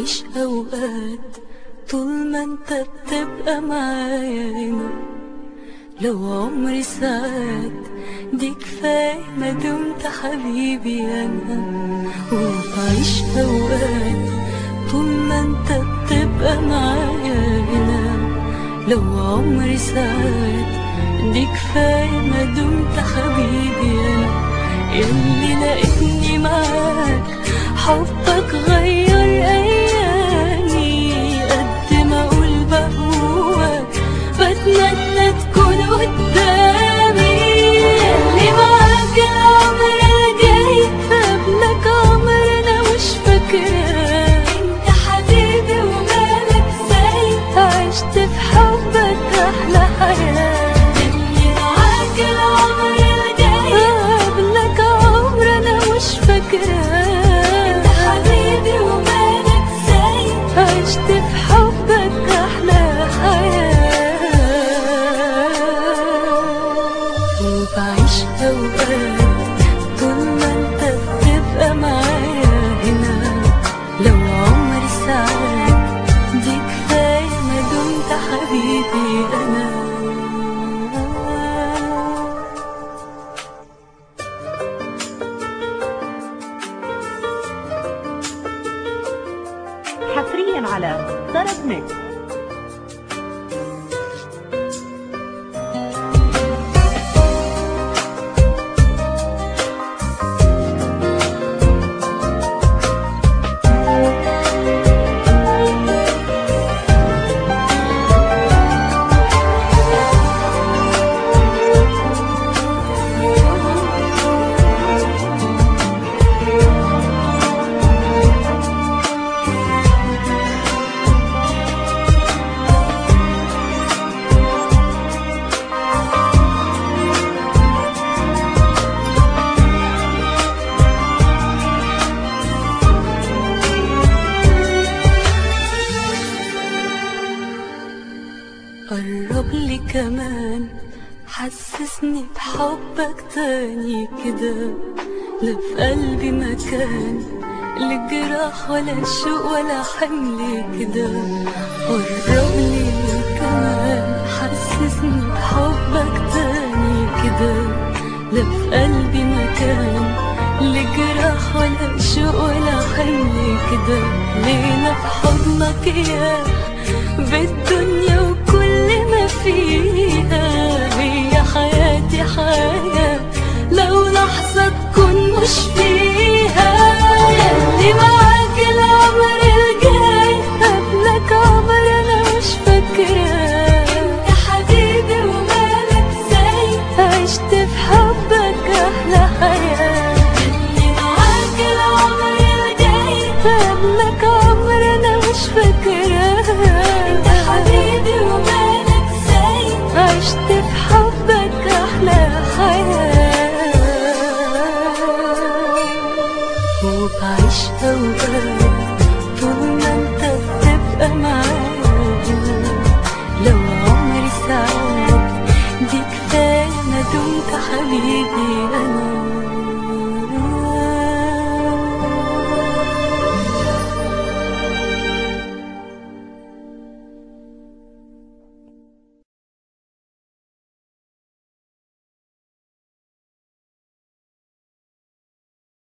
وبعيش أوقات طول ما انت بتبقى معايا هنا لو عمري ساعات دي كفاية ما دمت حبيبي أنا وبعيش أوقات طول ما انت بتبقى معايا هنا لو عمري ساعات دي كفاية ما دمت حبيبي أنا ياللي لقيتني معاك حبك غير أيامي قد ما أقول بهواك بتمنى تكون قدامي ياللي معاك العمر الجاي قبلك عمر أنا مش فاكراه أنت حبيبي ومالك زي عشت في حبك أحلى حياة ياللي معاك العمر الجاي قبلك عمر أنا مش فاكراه أنت حبيبي ومالك زي عشت في حبك أحلى حياة وبعيش أوقات طول ما انت بتبقى معايا هنا لو عمري ساعات دي كفاية ما دمت حبيبي أنا حصريا على طرب ميكس قرب لي كمان حسسني بحبك تاني كده لا في قلبي مكان لجراح ولا شوق ولا حمل كده قرب لي كمان حسسني بحبك تاني كده لا في قلبي مكان لجراح ولا شوق ولا حمل كده لينا في حضنك يا بالدنيا وكل ما فيها هي حياتي حياة لو لحظة تكون مش فيها ياللي معاك العمر الجاي قبلك عمر أنا مش فاكراه أنت حبيبي ومالك زي عشت في حبك أحلى حياة ياللي معاك العمر الجاي قبلك عمر أنا مش فاكراه أنت حبيبي ومالك زي عشت في حبك أحلى حياة وبعيش أوقات طول ما أنت بتبقى معايا لو عمري ساعات دي كفاية ما دمت حبيبي أنا